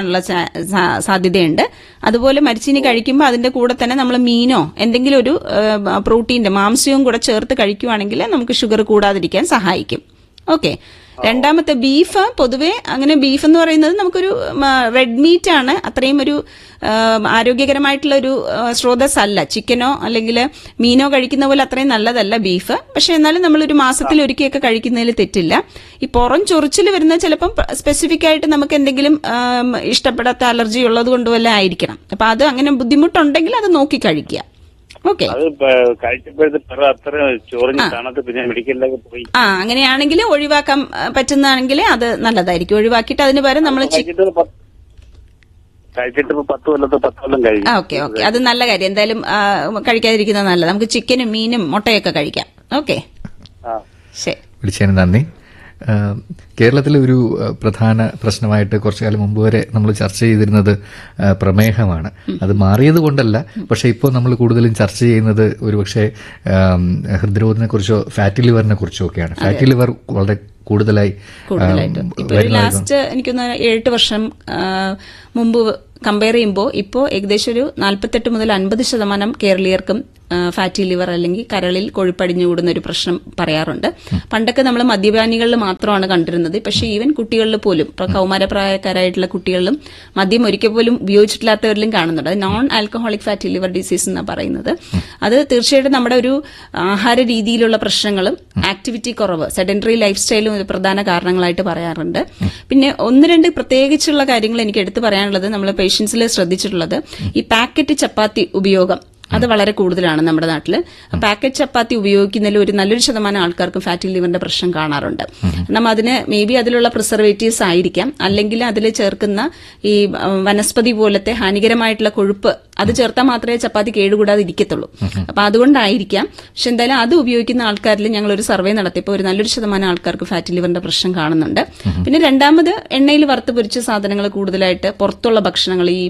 വരാനുള്ള സാ- സാ- സാധ്യതയുണ്ട് അതുപോലെ മരിച്ചീനി കഴിക്കുമ്പോൾ അതിന്റെ കൂടെ തന്നെ നമ്മൾ മീനോ എന്തെങ്കിലും ഒരു പ്രോട്ടീന്റെ മാംസ്യവും കൂടെ ചേർത്ത് കഴിക്കുവാണെങ്കിൽ നമുക്ക് ഷുഗർ കൂടാതിരിക്കാൻ സഹായിക്കും ഓക്കെ രണ്ടാമത്തെ ബീഫ് പൊതുവെ അങ്ങനെ ബീഫ് എന്ന് പറയുന്നത് നമുക്കൊരു റെഡ് മീറ്റ് ആണ് അത്രയും ഒരു ആ, ആരോഗ്യകരമായിട്ടുള്ള ഒരു ആ, സ്രോതസ്സല്ല ചിക്കനോ അല്ലെങ്കിൽ മീനോ കഴിക്കുന്ന പോലെ അത്രയും നല്ലതല്ല ബീഫ് പക്ഷെ എന്നാലും നമ്മളൊരു മാസത്തിൽ ഒരിക്കലൊക്കെ കഴിക്കുന്നതിൽ തെറ്റില്ല ഈ പുറം ചൊറിച്ചിൽ വരുന്ന ചിലപ്പം സ്പെസിഫിക് ആയിട്ട് നമുക്ക് എന്തെങ്കിലും ആം, ഇഷ്ടപ്പെടാത്ത അലർജി ഉള്ളത് കൊണ്ട് വല്ല ആയിരിക്കണം അപ്പൊ അത് അങ്ങനെ ബുദ്ധിമുട്ടുണ്ടെങ്കിൽ അത് നോക്കി കഴിക്കുക ഓക്കെ അത് ഇപ്പൊ കഴിച്ചപ്പോഴത്തെ പിറ അത്ര ചൊറിഞ്ഞ് തണുത്ത് പിന്നെ മെഡിക്കലിലേക്ക് പോയി ആ അങ്ങനെയാണെങ്കിൽ ഒഴിവാക്കാൻ ആ, പറ്റുന്നതാണെങ്കിൽ അത് നല്ലതായിരിക്കും ഒഴിവാക്കിയിട്ട് അതിന് പകരം നമ്മൾ കഴിച്ചിട്ട് ഒരു പത്ത്- കഴിച്ചിട്ട് ഇപ്പൊ പത്ത് കൊല്ലത്ത് പത്ത് കൊല്ലം കഴിഞ്ഞു ആ ഓക്കെ ഓക്കെ അത് നല്ല കാര്യം എന്തായാലും ആ, കഴിക്കാതിരിക്കുന്നത് നല്ലത് നമുക്ക് ചിക്കനും മീനും മുട്ടയൊക്കെ കഴിക്കാം ഓക്കെ ആ ശരി വിളിച്ചതിന് നന്ദി ആ, കേരളത്തിലെ ഒരു ആ, പ്രധാന പ്രശ്നമായിട്ട് കുറച്ചു കാലം മുമ്പ് വരെ നമ്മൾ ചർച്ച ചെയ്തിരുന്നത് ആ, പ്രമേഹമാണ് അത് മാറിയത് കൊണ്ടല്ല പക്ഷെ ഇപ്പോൾ നമ്മൾ കൂടുതലും ചർച്ച ചെയ്യുന്നത് ഒരുപക്ഷെ ആം, ഹൃദ്രോഗത്തിനെ കുറിച്ചോ ഫാറ്റി ലിവറിനെ കുറിച്ചോ ഒക്കെയാണ് ഫാറ്റി ലിവർ വളരെ കൂടുതലായി കൂടുതലായിട്ട് ആം, ഇപ്പൊ ഒരു വരുന്നത് ലാസ്റ്റ് എനിക്കൊന്ന് ഏഴെട്ട് വർഷം ആ, മുമ്പ് കമ്പയർ ചെയ്യുമ്പോൾ ഇപ്പോൾ ഏകദേശം ഒരു നാൽപ്പത്തെട്ട് മുതൽ അൻപത് ശതമാനം കേരളീയർക്കും ഫാറ്റി ലിവർ അല്ലെങ്കിൽ കരളിൽ കൊഴുപ്പടിഞ്ഞു കൂടുന്ന ഒരു പ്രശ്നം പറയാറുണ്ട് പണ്ടൊക്കെ നമ്മൾ മദ്യപാനികളിൽ മാത്രമാണ് കണ്ടിരുന്നത് പക്ഷേ ഈവൻ കുട്ടികളിൽ പോലും ഇപ്പൊ കൗമാരപ്രായക്കാരായിട്ടുള്ള കുട്ടികളിലും മദ്യം ഒരിക്കൽ പോലും ഉപയോഗിച്ചിട്ടില്ലാത്തവരിലും കാണുന്നുണ്ട് അത് non alcoholic fatty liver disease എന്നാണ് പറയുന്നത് അത് തീർച്ചയായിട്ടും നമ്മുടെ ഒരു ആഹാര രീതിയിലുള്ള പ്രശ്നങ്ങളും ആക്ടിവിറ്റി കുറവ് സെഡൻഡറി ലൈഫ് സ്റ്റൈലും ഒരു പ്രധാന കാരണങ്ങളായിട്ട് പറയാറുണ്ട് പിന്നെ ഒന്ന് രണ്ട് പ്രത്യേകിച്ചുള്ള കാര്യങ്ങൾ എനിക്ക് എടുത്തു പറയാനുള്ളത് നമ്മൾ പേഷ്യൻസിൽ ശ്രദ്ധിച്ചിട്ടുള്ളത് ഈ പാക്കറ്റ് ചപ്പാത്തി ഉപയോഗം അത് വളരെ കൂടുതലാണ് നമ്മുടെ നാട്ടിൽ പാക്കറ്റ് ചപ്പാത്തി ഉപയോഗിക്കുന്നതിൽ ഒരു നല്ലൊരു ശതമാനം ആൾക്കാർക്കും ഫാറ്റി ലിവറിന്റെ പ്രശ്നം കാണാറുണ്ട് കാരണം അതിന് മേ ബി അതിലുള്ള പ്രിസർവേറ്റീവ്സ് ആയിരിക്കാം അല്ലെങ്കിൽ അതിൽ ചേർക്കുന്ന ഈ ആ, വനസ്പതി പോലത്തെ ഹാനികരമായിട്ടുള്ള കൊഴുപ്പ് അത് ചേർത്താൽ മാത്രമേ ചപ്പാത്തി കേടുകൂടാതെ ഇരിക്കത്തുള്ളൂ അപ്പൊ അതുകൊണ്ടായിരിക്കാം പക്ഷെ എന്തായാലും അത് ഉപയോഗിക്കുന്ന ആൾക്കാരിൽ ഞങ്ങൾ ഒരു സർവേ നടത്തിയപ്പോൾ ഒരു നല്ലൊരു ശതമാനം ആൾക്കാർക്ക് ഫാറ്റി ലിവറിന്റെ പ്രശ്നം കാണുന്നുണ്ട് പിന്നെ രണ്ടാമത് എണ്ണയിൽ വറുത്ത് പൊരിച്ച സാധനങ്ങൾ കൂടുതലായിട്ട് പുറത്തുള്ള ഭക്ഷണങ്ങൾ ഈ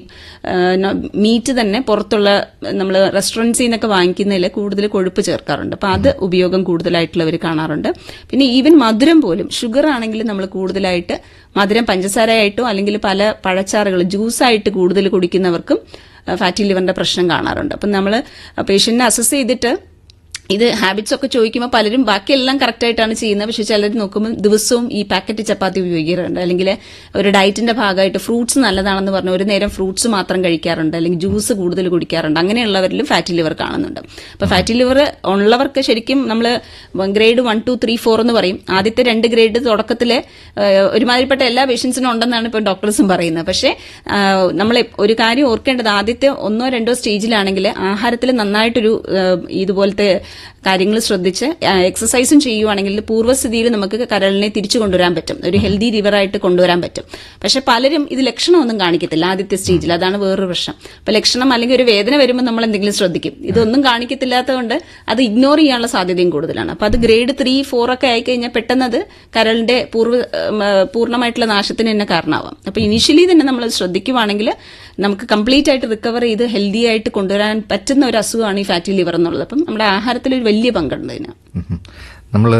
മീറ്റ് തന്നെ പുറത്തുള്ള നമ്മൾ റെസ്റ്റോറൻറ്റ്സിൽ നിന്നൊക്കെ വാങ്ങിക്കുന്നതിൽ കൂടുതൽ കൊഴുപ്പ് ചേർക്കാറുണ്ട് അപ്പൊ അത് ഉപയോഗം കൂടുതലായിട്ടുള്ളവർ കാണാറുണ്ട് പിന്നെ ഈവൻ മധുരം പോലും ഷുഗർ ആണെങ്കിൽ നമ്മൾ കൂടുതലായിട്ട് മധുരം പഞ്ചസാരയായിട്ടോ അല്ലെങ്കിൽ പല പഴച്ചാറുകൾ ജ്യൂസായിട്ട് കൂടുതൽ കുടിക്കുന്നവർക്കും ഫാറ്റി ലിവറിന്റെ പ്രശ്നം കാണാറുണ്ട് അപ്പം നമ്മൾ പേഷ്യന്റിനെ അസസ് ചെയ്തിട്ട് ഇത് ഹാബിറ്റ്സ് ഒക്കെ ചോദിക്കുമ്പോൾ പലരും ബാക്കിയെല്ലാം കറക്റ്റ് ആയിട്ടാണ് ചെയ്യുന്നത് പക്ഷെ ചിലർ നോക്കുമ്പോൾ ദിവസവും ഈ പാക്കറ്റ് ചപ്പാത്തി ഉപയോഗിക്കാറുണ്ട് അല്ലെങ്കിൽ ഒരു ഡയറ്റിന്റെ ഭാഗമായിട്ട് ഫ്രൂട്ട്സ് നല്ലതാണെന്ന് പറഞ്ഞ് ഒരു നേരം ഫ്രൂട്ട്സ് മാത്രം കഴിക്കാറുണ്ട് അല്ലെങ്കിൽ ജ്യൂസ് കൂടുതൽ കുടിക്കാറുണ്ട് അങ്ങനെയുള്ളവരിലും ഫാറ്റി ലിവർ കാണുന്നുണ്ട് അപ്പൊ ഫാറ്റി ലിവർ ഉള്ളവർക്ക് ശരിക്കും നമ്മൾ grade one two three four എന്ന് പറയും ആദ്യത്തെ രണ്ട് ഗ്രേഡ് തുടക്കത്തിൽ ഒരുമാതിരിപ്പെട്ട എല്ലാ പേഷ്യൻസിനും ഉണ്ടെന്നാണ് ഇപ്പോൾ ഡോക്ടേഴ്സും പറയുന്നത് പക്ഷേ നമ്മൾ ഒരു കാര്യം ഓർക്കേണ്ടത് ആദ്യത്തെ ഒന്നോ രണ്ടോ സ്റ്റേജിലാണെങ്കിൽ ആഹാരത്തിൽ നന്നായിട്ടൊരു ആ, ഇതുപോലത്തെ കാര്യങ്ങൾ ശ്രദ്ധിച്ച് എക്സസൈസും ചെയ്യുവാണെങ്കിൽ പൂർവ്വസ്ഥിതിയിൽ നമുക്ക് കരളിനെ തിരിച്ചു കൊണ്ടുവരാൻ പറ്റും ഒരു ഹെൽത്തി ലിവറായിട്ട് കൊണ്ടുവരാൻ പറ്റും പക്ഷെ പലരും ഇത് ലക്ഷണമൊന്നും കാണിക്കത്തില്ല ആദ്യത്തെ സ്റ്റേജിൽ അതാണ് വേറൊരു പ്രശ്നം അപ്പൊ ലക്ഷണം അല്ലെങ്കിൽ ഒരു വേദന വരുമ്പോൾ നമ്മൾ എന്തെങ്കിലും ശ്രദ്ധിക്കും ഇതൊന്നും കാണിക്കത്തില്ലാത്തതുകൊണ്ട് അത് ഇഗ്നോർ ചെയ്യാനുള്ള സാധ്യതയും കൂടുതലാണ് അപ്പൊ അത് ഗ്രേഡ് ത്രീ ഫോർ ഒക്കെ ആയിക്കഴിഞ്ഞാൽ പെട്ടെന്ന് അത് കരളിന്റെ പൂർവ്വ ഉം, ആ, പൂർണ്ണമായിട്ടുള്ള നാശത്തിന് തന്നെ കാരണമാവാം അപ്പൊ ഇനിഷ്യലി തന്നെ നമ്മൾ ശ്രദ്ധിക്കുവാണെങ്കിൽ നമുക്ക് കംപ്ലീറ്റ് ആയിട്ട് റിക്കവർ ചെയ്ത് ഹെൽത്തി ആയിട്ട് കൊണ്ടുവരാൻ പറ്റുന്ന ഒരു അസുഖമാണ് ഈ ഫാറ്റി ലിവർ എന്നുള്ളത് അപ്പം നമ്മുടെ ആഹാരത്തിൽ ഒരു വലിയ പങ്കുണ്ട് ഇതിന് നമ്മൾ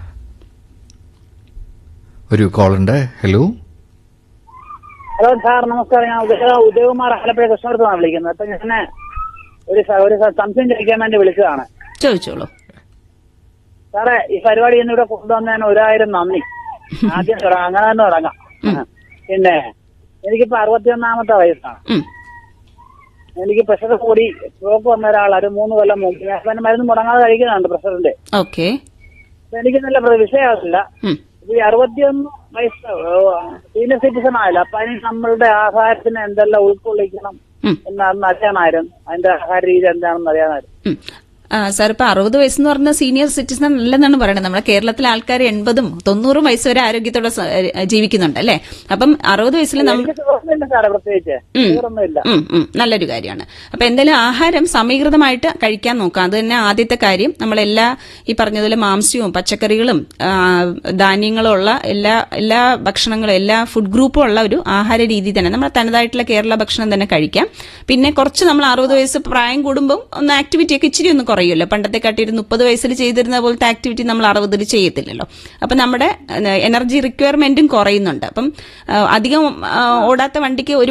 ഒരു കോളുണ്ട് ഹലോ ഹലോ സാർ നമസ്കാരം ഞാൻ ഉദയ ഉദയകുമാർ ആലപ്പുഴ കൃഷ്ണപുരത്താണ് വിളിക്കുന്നത് അപ്പൊ ഞാൻ ഒരു സ- ഒരു സ- സംശയം ചോദിക്കാൻ വേണ്ടി വിളിച്ചതാണ് ചോദിച്ചോളൂ സാറേ ഈ പരിപാടി ഇന്ന് ഇവിടെ കൊണ്ടുവന്നതിന് ഒരായിരം നന്ദി ആദ്യം തുടങ്ങാം അങ്ങനെ തന്നെ തുടങ്ങാം പിന്നെ എനിക്കിപ്പോ അറുപത്തിയൊന്നാമത്തെ വയസ്സാണ് ഉം. എനിക്ക് പ്രഷർ കൂടി സ്ട്രോക്ക് വന്ന ഒരാളാണ് ഒരു മൂന്ന് കൊല്ലം മുമ്പ് ഞാൻ പിന്നെ മരുന്ന് മുടങ്ങാതെ കഴിക്കുന്നുണ്ട് പ്രഷറിന്റെ ഓക്കെ അപ്പൊ എനിക്ക് നല്ല പ്ര- വിഷയമാവില്ല ഉം. ഈ അറുപത്തിയൊന്ന് വയസ്സ് സീനിയർ സിറ്റിസൺ ആയല്ലോ അപ്പൊ അതിന് നമ്മളുടെ ആഹാരത്തിന് എന്തെല്ലാം ഉൾക്കൊള്ളിക്കണം ഉം. എന്നാണെന്ന് അറിയാനായിരുന്നു അതിന്റെ ആഹാര രീതി എന്താണെന്ന് അറിയാനായിരുന്നു ഉം. ആ, സാർ ഇപ്പൊ അറുപത് വയസ്സെന്ന് പറഞ്ഞ സീനിയർ സിറ്റിസൺ അല്ലെന്നാണ് പറയുന്നത് നമ്മുടെ കേരളത്തിലെ ആൾക്കാർ എൺപതും തൊണ്ണൂറും വയസ്സ് വരെ ആരോഗ്യത്തോടെ സ- ഏ, ജീവിക്കുന്നുണ്ട് അല്ലേ അപ്പം അറുപത് വയസ്സിൽ നമ്മൾ എനിക്ക് ഷുഗറൊന്നുമില്ല സാറേ പ്രത്യേകിച്ച് ഉം. ഷുഗറൊന്നുമില്ല ഉം, ഉം. നല്ലൊരു കാര്യമാണ് അപ്പൊ എന്തായാലും ആഹാരം സമീകൃതമായിട്ട് കഴിക്കാൻ നോക്കാം അത് തന്നെ ആദ്യത്തെ കാര്യം നമ്മളെല്ലാ ഈ പറഞ്ഞതുപോലെ മാംസ്യവും പച്ചക്കറികളും ആ, ധാന്യങ്ങളും ഉള്ള എല്ലാ എല്ലാ ഭക്ഷണങ്ങളും എല്ലാ ഫുഡ് ഗ്രൂപ്പും ഉള്ള ഒരു ആഹാര രീതി തന്നെ നമ്മുടെ തനതായിട്ടുള്ള കേരള ഭക്ഷണം തന്നെ കഴിക്കാം പിന്നെ കുറച്ച് നമ്മൾ അറുപത് വയസ്സ് പ്രായം കൂടുമ്പോൾ ഒന്ന് ആക്ടിവിറ്റി ഒക്കെ ഇച്ചിരി ഒന്ന് കുറയുമല്ലോ പണ്ടത്തെ കാട്ടി ഒരു മുപ്പത് വയസ്സിൽ ചെയ്തിരുന്ന പോലത്തെ ആക്ടിവിറ്റി നമ്മൾ അറുപതിൽ ചെയ്യത്തില്ലല്ലോ അപ്പം നമ്മുടെ എനർജി റിക്വയർമെന്റും കുറയുന്നുണ്ട് അപ്പം ആ, അധികം ആ, ഓടാത്ത വണ്ടിക്ക് ഒരു